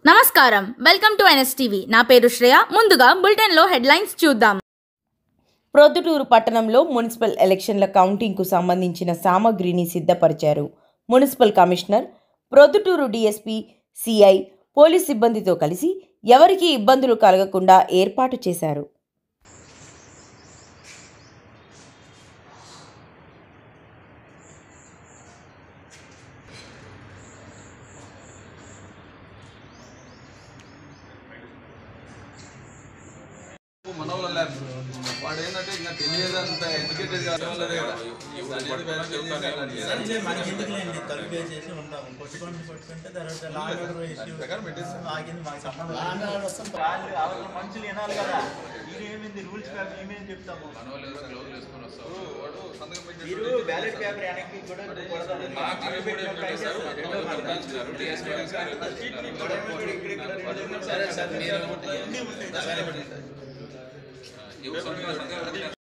నమస్కారం welcome to NSTV నా పేరు శ్రేయ ముందుగా బులెటిన్లో హెడ్లైన్స్ చూద్దాం ప్రొద్దుటూరు పట్టణంలో మున్సిపల్ ఎలక్షన్ల కౌంటింగ్కు సంబంధించిన సామగ్రిని సిద్ధపరిచారు municipal commissioner Proddatur DSP CI police సిబ్బందితో కలిసి ఎవరికీ ఇబ్బందులు కలగకుండా ఏర్పాటు చేశారు మనవల ల్యాబ్ వాడు ఏంటంటే ఇంకా తెలియదంత ఎడ్యుకేటెడ్ కాదు మనకి ఎందుకులేండి తలుపు వేసేసి ఉంటాము కొట్టుకొని కొట్టుకుంటే తర్వాత లాంగ్ ఆర్డర్ ఇష్యూ ప్రకారం పెట్టేసి ఆగింది మాకు సంబంధం వాళ్ళు అవతల మనుషులు వినాలి కదా ఇది ఏమింది రూల్స్ పేపర్ ఏమేమి చెప్తాము వాడు సంతకం పెట్టి మీరు బ్యాలెట్ పేపర్ వెనక్కి కూడా కొడతారు. అక్కడ పెట్టిన ప్రైజెస్ రెండో మాట. చీట్లు ఇక్కడ, ఇక్కడ, ఇక్కడ, ఇక్కడ, రెండు ఉన్నాయి. అన్నీ ఉంటాయి.